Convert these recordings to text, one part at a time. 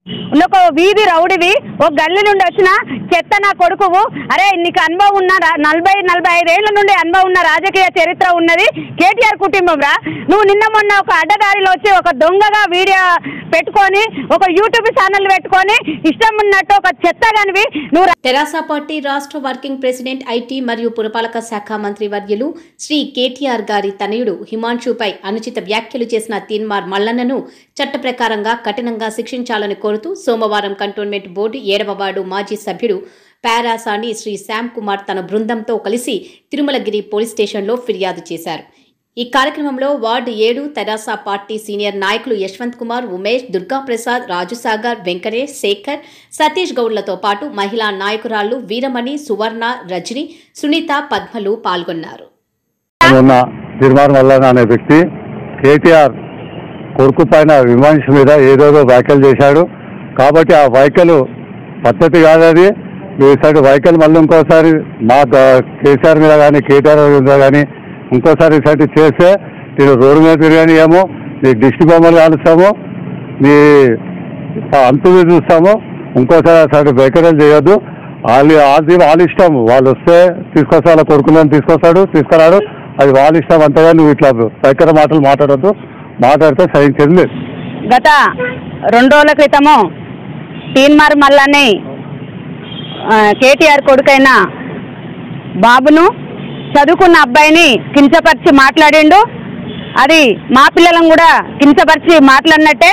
ఒక వీధి రౌడివి ఒక గల్లి నుండి వచ్చిన చెత్త నా కొడుకువు అరే నీకు అనుభవం ఉన్న రా- నలభై నలభై ఐదేళ్ల నుండి అనుభవం ఉన్న రాజకీయ చరిత్ర ఉన్నది కేటీఆర్ కుటుంబం రా నువ్వు నిన్న మొన్న ఒక అడ్డదారిలో వచ్చి ఒక దొంగగా వీడియో పెట్టుకొని ఒక యూట్యూబ్ ఛానల్ పెట్టుకొని ఇష్టం ఉన్నట్టు ఒక చెత్తగానివి నువ్వు రా- తెరాస పార్టీ రాష్ట్ర వర్కింగ్ ప్రెసిడెంట్ ఐటీ మరియు పురపాలక శాఖ మంత్రి వర్యులు శ్రీ కేటీఆర్ గారి తనయుడు హిమాంశుపై అనుచిత వ్యాఖ్యలు చేసిన తీన్మార్ మల్లన్నను చట్ట ప్రకారంగా కఠినంగా శిక్షించాలని కోరుతూ సోమవారం కంటోన్మెంట్ బోర్డు ఏడవ వార్డు మాజీ సభ్యుడు పారాసాని శ్రీ శ్యామ్ కుమార్ తన బృందంతో కలిసి తిరుమలగిరి పోలీస్ స్టేషన్లో ఫిర్యాదు చేశారు ఈ కార్యక్రమంలో వార్డు ఏడు తెరాస పార్టీ సీనియర్ నాయకులు యశ్వంత్ కుమార్ ఉమేష్ దుర్గాప్రసాద్ రాజుసాగర్ వెంకటేష్ శేఖర్ సతీష్ గౌడ్లతో పాటు మహిళా నాయకురాళ్లు వీరమణి సువర్ణ రజని సునీత పద్మలు పాల్గొన్నారు ఉన్న నిర్మాణ మల్లన్న అనే వ్యక్తి కేటీఆర్ కొడుకు పైన విమర్శ మీద ఏదోదో వ్యాఖ్యలు చేశాడు కాబట్టి ఆ వ్యాఖ్యలు పద్ధతి కాదది ఈసారి వ్యాఖ్యలు మళ్ళీ ఇంకోసారి మా గ- కేసీఆర్ మీద కానీ కేటీఆర్ మీద కానీ ఇంకోసారి ఇసటి చేస్తే నేను రోడ్డు మీద తిరిగాని ఏమో నీ దిష్టి బొమ్మలు కాలుస్తాము నీ అంతులు చూస్తాము ఇంకోసారి అసలు వ్యాఖ్యలు చేయొద్దు వాళ్ళు అది వాళ్ళ ఇష్టం వాళ్ళు వస్తే తీసుకొస్తే వాళ్ళ కొడుకులను తీసుకొస్తాడు తీసుకురాడు అది వాళ్ళ ఇష్టం అంతగా నువ్వు ఇట్లా దగ్గర మాటలు మాట్లాడద్దు మాట్లాడితే సహించేది లేదు గత రెండు రోజుల క్రితము తీన్మార్ మల్లని ఆ, కేటీఆర్ కొడుకైన బాబును చదువుకున్న అబ్బాయిని కించపరిచి మాట్లాడిండు అది మా పిల్లలను కూడా కించపరిచి మాట్లాడినట్టే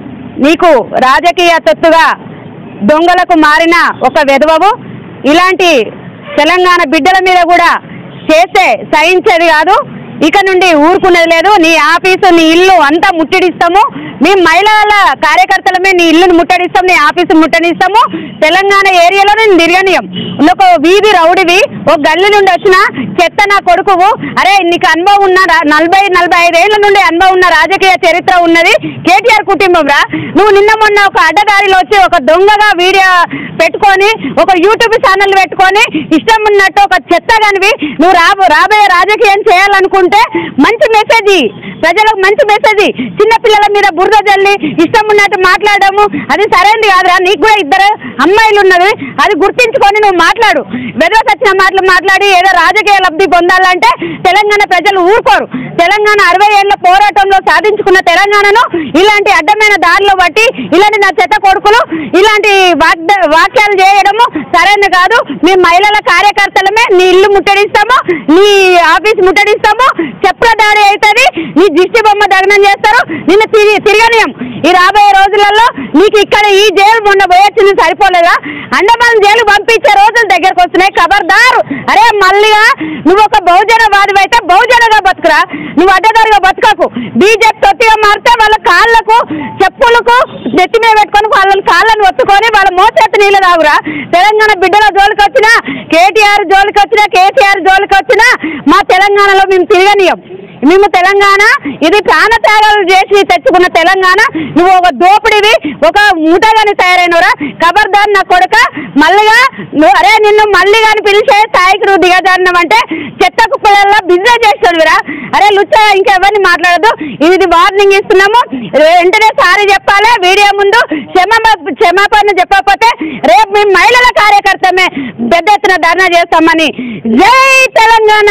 నీకు రాజకీయ తొత్తుగా దొంగలకు మారిన ఒక వెధవవు ఇలాంటి తెలంగాణ బిడ్డల మీద కూడా చేస్తే సహించేది కాదు ఇక నుండి ఊరుకునేది లేదు నీ ఆఫీసు నీ ఇల్లు అంతా ముట్టడిస్తాము మీ మహిళల కార్యకర్తలమే నీ ఇల్లును ముట్టడిస్తాం నీ ఆఫీసు ముట్టడిస్తాము తెలంగాణ ఏరియాలో నేను తిరగనీయం ఒక వీధి రౌడివి ఒక గల్లి నుండి వచ్చిన చెత్త నా కొడుకువు అరే నీకు అనుభవం ఉన్న రా- నలభై నలభై ఐదేళ్ల నుండి అనుభవం ఉన్న రాజకీయ చరిత్ర ఉన్నది కేటీఆర్ కుటుంబం రా నువ్వు నిన్న మొన్న ఒక అడ్డదారిలో వచ్చి ఒక దొంగగా వీడియో పెట్టుకొని ఒక యూట్యూబ్ ఛానల్ పెట్టుకొని ఇష్టం ఉన్నట్టు ఒక చెత్తగానివి నువ్వు రాబో రాబోయే రాజకీయం చేయాలనుకుంటే మంచి మెసేజ్ ఇయ్యి. ప్రజలకు మంచి మెసేజ్ ఇయ్యి. చిన్న పిల్లల మీద బురద జల్లి ఇష్టం ఉన్నట్టు మాట్లాడము అది సరైనది కాదురా నీకు కూడా ఇద్దరు అమ్మాయిలు ఉన్నది అది గుర్తించుకొని నువ్వు మాట్లాడు వెదవకి వచ్చిన మాటలు మాట్లాడి ఏదో రాజకీయ లబ్ధి పొందాలంటే తెలంగాణ ప్రజలు ఊరుకోరు తెలంగాణ అరవై ఏళ్ల పోరాటంలో సాధించుకున్న తెలంగాణను ఇలాంటి అడ్డమైన దారిలో బట్టి ఇలాంటి నా చెత్త కొడుకులు ఇలాంటి వాగ్ద వాక్యాలు చేయడము సరైనది కాదు మీ మహిళల కార్యకర్తలమే నీ ఇల్లు ముట్టడిస్తాము నీ ఆఫీస్ ముట్టడిస్తాము చెప్పుల దాడి అవుతుంది నీ దిష్టి బొమ్మ దగ్నం చేస్తారు నిన్ను తిరిగి తిరగనీయం ఈ రాబోయే రోజులలో నీకు ఇక్కడ ఈ జైలు మొన్న పోయొచ్చింది సరిపోలేదా అండమాన్ జైలు పంపించే రోజులు దగ్గరకు వస్తున్నాయి ఖబర్దారు అరే మళ్ళీగా నువ్వు ఒక బహుజనవాది అయితే బహుజనగా బతుకురా నువ్వు అడ్డదారిగా బతుకకు బీజేపీ తొత్తిగా మారితే వాళ్ళ కాళ్ళకు చెప్పులకు నెత్తి మీద పెట్టుకొని వాళ్ళని కాళ్ళని ఒత్తుకొని వాళ్ళ మోచేతి నీళ్ళు తాగురా తెలంగాణ బిడ్డల జోలికి వచ్చినా కేటీఆర్ జోలికి వచ్చినా కేసీఆర్ జోలికి వచ్చినా మా తెలంగాణలో మేము తిరగనీయం మేము తెలంగాణ ఇది ప్రాణత్యాగాలు చేసి తెచ్చుకున్న తెలంగాణ నువ్వు ఒక దోపిడివి ఒక ముఠగాని తయారైనరా ఖబర్దార్ నా కొడుక మల్లిగా నువ్వు అరే నిన్ను మల్లిగాని పిలిచే స్థాయికి నువ్వు దిగజారినావంటే చెత్త కుక్కలలో బిజినెస్ చేస్తాడురా అరే లుచ్చ ఇంకెవరిని మాట్లాడదు ఇది వార్నింగ్ ఇస్తున్నాము వెంటనే సారీ చెప్పాలి వీడియో ముందు క్షమా క్షమాపణ చెప్పకపోతే రేపు మేము మహిళల కార్యకర్తమే పెద్ద ఎత్తున ధర్నా చేస్తామని జై తెలంగాణ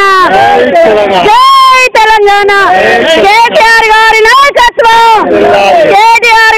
జై తెలంగాణ కేటీఆర్ గారి నాయకత్వం కేటీఆర్